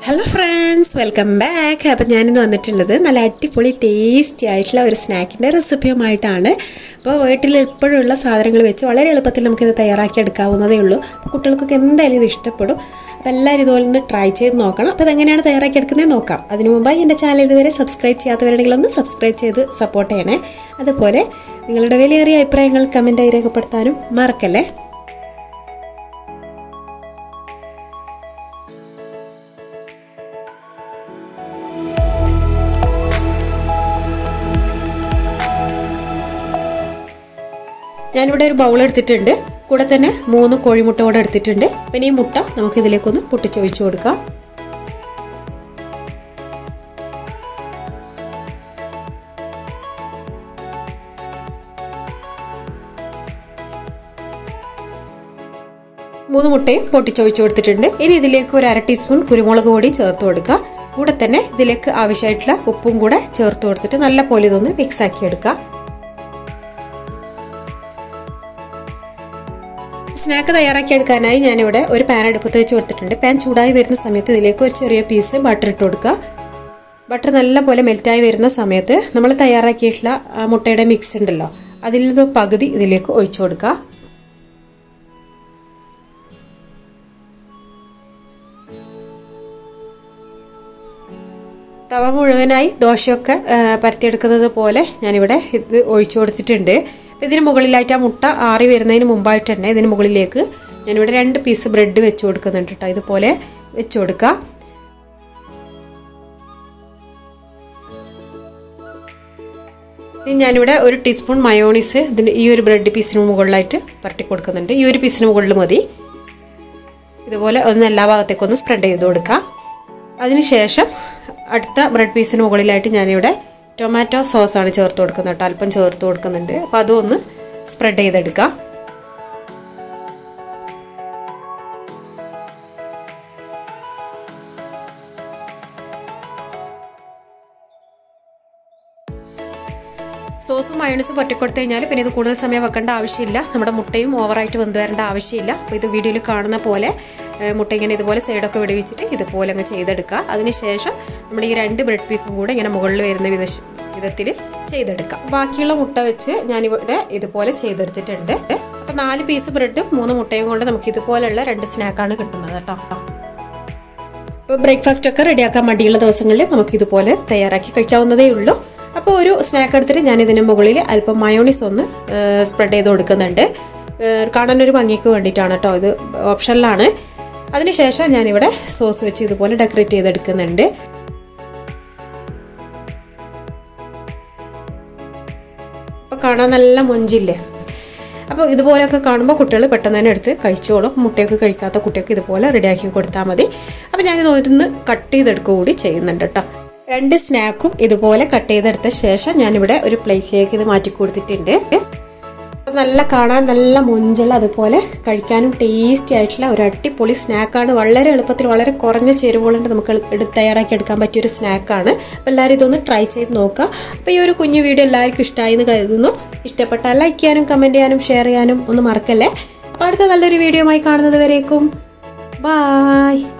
hello friends welcome back അപ്പം ഞാനിന്ന് വന്നിട്ടുള്ളത് നല്ല അടിപൊളി ടേസ്റ്റി ആയിട്ടുള്ള ഒരു സ്നാക്കിൻ്റെ റെസിപ്പിയുമായിട്ടാണ് അപ്പോൾ വീട്ടിൽ എപ്പോഴുള്ള സാധനങ്ങൾ വെച്ച് വളരെ എളുപ്പത്തിൽ നമുക്കിത് തയ്യാറാക്കി എടുക്കാവുന്നതേ ഉള്ളൂ അപ്പോൾ കുട്ടികൾക്കൊക്കെ എന്തായാലും ഇത് ഇഷ്ടപ്പെടും അപ്പോൾ എല്ലാവരും ഇതുപോലെ ഒന്ന് ട്രൈ ചെയ്ത് നോക്കണം അപ്പോൾ ഇതെങ്ങനെയാണ് തയ്യാറാക്കി എടുക്കുന്നത് നോക്കാം അതിനു മുമ്പായി എൻ്റെ ചാനൽ ഇതുവരെ സബ്സ്ക്രൈബ് ചെയ്യാത്തവരുണ്ടെങ്കിൽ ഒന്ന് സബ്സ്ക്രൈബ് ചെയ്ത് സപ്പോർട്ട് ചെയ്യണേ അതുപോലെ നിങ്ങളുടെ വിലയേറിയ അഭിപ്രായങ്ങൾ കമൻറ്റായി രേഖപ്പെടുത്താനും മറക്കല്ലേ ഞാനിവിടെ ഒരു ബൗൾ എടുത്തിട്ടുണ്ട് കൂടെ തന്നെ മൂന്ന് കോഴിമുട്ട കൂടെ എടുത്തിട്ടുണ്ട് പിന്നെ ഈ മുട്ട നമുക്ക് ഇതിലേക്കൊന്ന് പൊട്ടിച്ചൊഴിച്ചു കൊടുക്കാം മൂന്ന് മുട്ടയും പൊട്ടിച്ചൊഴിച്ചു കൊടുത്തിട്ടുണ്ട് ഇനി ഇതിലേക്ക് ഒരു അര ടീസ്പൂൺ കുരുമുളക് പൊടി ചേർത്ത് കൊടുക്കുക കൂടെ തന്നെ ഇതിലേക്ക് ആവശ്യമായിട്ടുള്ള ഉപ്പും കൂടെ ചേർത്ത് കൊടുത്തിട്ട് നല്ല പോലെ ഇതൊന്ന് മിക്സ് ആക്കി എടുക്കുക സ്നാക്ക് തയ്യാറാക്കി എടുക്കാനായി ഞാനിവിടെ ഒരു പാൻ അടുപ്പത്ത് വെച്ച് കൊടുത്തിട്ടുണ്ട് പാൻ ചൂടായി വരുന്ന സമയത്ത് ഇതിലേക്ക് ഒരു ചെറിയ പീസ് ബട്ടർ ഇട്ട് കൊടുക്കുക ബട്ടർ നല്ല പോലെ മെൽറ്റായി വരുന്ന സമയത്ത് നമ്മൾ തയ്യാറാക്കിയിട്ടുള്ള മുട്ടയുടെ മിക്സ് ഉണ്ടല്ലോ അതിൽ നിന്ന് പകുതി ഇതിലേക്ക് ഒഴിച്ചു കൊടുക്കുക തവ മുഴുവനായി ദോശയൊക്കെ പരത്തിയെടുക്കുന്നത് പോലെ ഞാനിവിടെ ഇത് ഒഴിച്ചു കൊടുത്തിട്ടുണ്ട് അപ്പോൾ ഇതിന് മുകളിലായിട്ട് ആ മുട്ട ആറി വരുന്നതിന് മുമ്പായിട്ട് തന്നെ ഇതിന് മുകളിലേക്ക് ഞാനിവിടെ രണ്ട് പീസ് ബ്രെഡ് വെച്ച് കൊടുക്കുന്നുണ്ട് കേട്ടോ ഇതുപോലെ വെച്ച് കൊടുക്കുക ഇനി ഞാനിവിടെ ഒരു ടീസ്പൂൺ മയോണീസ് ഇതിന് ഈ ഒരു ബ്രെഡ് പീസിന് മുകളിലായിട്ട് പരട്ടി കൊടുക്കുന്നുണ്ട് ഈ ഒരു പീസിന് മുകളിൽ മതി ഇതുപോലെ ഒന്ന് എല്ലാ ഭാഗത്തേക്കൊന്ന് സ്പ്രെഡ് ചെയ്ത് കൊടുക്കാം അതിനുശേഷം അടുത്ത ബ്രെഡ് പീസിന് മുകളിലായിട്ട് ഞാനിവിടെ ടൊമാറ്റോ സോസാണ് ചേർത്ത് കൊടുക്കുന്നത് കേട്ടോ അല്പം ചേർത്ത് കൊടുക്കുന്നുണ്ട് അപ്പോൾ അതും ഒന്ന് സ്പ്രെഡ് ചെയ്തെടുക്കാം സോസും മയോണീസും പൊട്ടിക്കൊടുത്തു കഴിഞ്ഞാൽ പിന്നെ ഇത് കൂടുതൽ സമയം വെക്കേണ്ട ആവശ്യമില്ല നമ്മുടെ മുട്ടയും ഓവറായിട്ട് വെന്ത് വരേണ്ട ആവശ്യമില്ല അപ്പോൾ ഇത് വീഡിയോയിൽ കാണുന്ന പോലെ മുട്ട ഇങ്ങനെ ഇതുപോലെ സൈഡൊക്കെ വിടുവിച്ചിട്ട് ഇതുപോലെ അങ്ങ് ചെയ്തെടുക്കുക അതിനുശേഷം നമ്മുടെ ഈ രണ്ട് ബ്രെഡ് പീസും കൂടെ ഇങ്ങനെ മുകളിൽ വരുന്ന വിധ വിധത്തിൽ ചെയ്തെടുക്കാം ബാക്കിയുള്ള മുട്ട വെച്ച് ഞാനിവിടെ ഇതുപോലെ ചെയ്തെടുത്തിട്ടുണ്ട് അപ്പോൾ നാല് പീസ് ബ്രെഡും മൂന്ന് മുട്ടയും കൊണ്ട് നമുക്ക് ഇതുപോലെയുള്ള രണ്ട് സ്നാക്കാണ് കിട്ടുന്നത് കേട്ടോ ഇപ്പോൾ ബ്രേക്ക്ഫാസ്റ്റ് ഒക്കെ റെഡിയാക്കാൻ മടിയുള്ള ദിവസങ്ങളിൽ നമുക്ക് ഇതുപോലെ തയ്യാറാക്കി കഴിക്കാവുന്നതേ ഉള്ളൂ അപ്പോൾ ഒരു സ്നാക്ക് എടുത്തിട്ട് ഞാൻ ഇതിന് മുകളിൽ അല്പം മയോണീസ് ഒന്ന് സ്പ്രെഡ് ചെയ്ത് കൊടുക്കുന്നുണ്ട് കാണാനൊരു ഭംഗിക്ക് വേണ്ടിയിട്ടാണ് കേട്ടോ ഇത് ഓപ്ഷനിലാണ് അതിനുശേഷം ഞാനിവിടെ സോസ് വെച്ച് ഇതുപോലെ ഡെക്കറേറ്റ് ചെയ്തെടുക്കുന്നുണ്ട് അപ്പോൾ കാണാൻ നല്ല മൊഞ്ചില്ലേ അപ്പോൾ ഇതുപോലെയൊക്കെ കാണുമ്പോൾ കുട്ടികൾ പെട്ടെന്ന് തന്നെ എടുത്ത് കഴിച്ചോളും മുട്ടയൊക്കെ കഴിക്കാത്ത കുട്ടിയൊക്കെ ഇതുപോലെ റെഡിയാക്കി കൊടുത്താൽ മതി അപ്പോൾ ഞാനിത് ഒന്ന് കട്ട് ചെയ്തെടുക്കുക കൂടി ചെയ്യുന്നുണ്ട് കേട്ടോ രണ്ട് സ്നാക്കും ഇതുപോലെ കട്ട് ചെയ്തെടുത്ത ശേഷം ഞാനിവിടെ ഒരു പ്ലേറ്റിലേക്ക് ഇത് മാറ്റി കൊടുത്തിട്ടുണ്ട് നല്ല കാണാൻ നല്ല മൊഞ്ചുള്ള അതുപോലെ കഴിക്കാനും ടേസ്റ്റി ആയിട്ടുള്ള ഒരു അടിപൊളി സ്നാക്കാണ് വളരെ എളുപ്പത്തിൽ വളരെ കുറഞ്ഞ ചേരുവകളുണ്ട് നമുക്ക് എടുത്ത് തയ്യാറാക്കി എടുക്കാൻ പറ്റിയൊരു സ്നാക്കാണ് അപ്പോൾ എല്ലാവരും ഇതൊന്ന് ട്രൈ ചെയ്ത് നോക്കുക അപ്പോൾ ഈ ഒരു കുഞ്ഞു വീഡിയോ എല്ലാവർക്കും ഇഷ്ടമായി എന്ന് കരുതുന്നു ഇഷ്ടപ്പെട്ടാൽ ലൈക്ക് ചെയ്യാനും കമൻറ്റ് ചെയ്യാനും ഷെയർ ചെയ്യാനും ഒന്നും മറക്കല്ലേ അപ്പോൾ അടുത്ത നല്ലൊരു വീഡിയോ ആയി കാണുന്നത് വരേക്കും ബായ്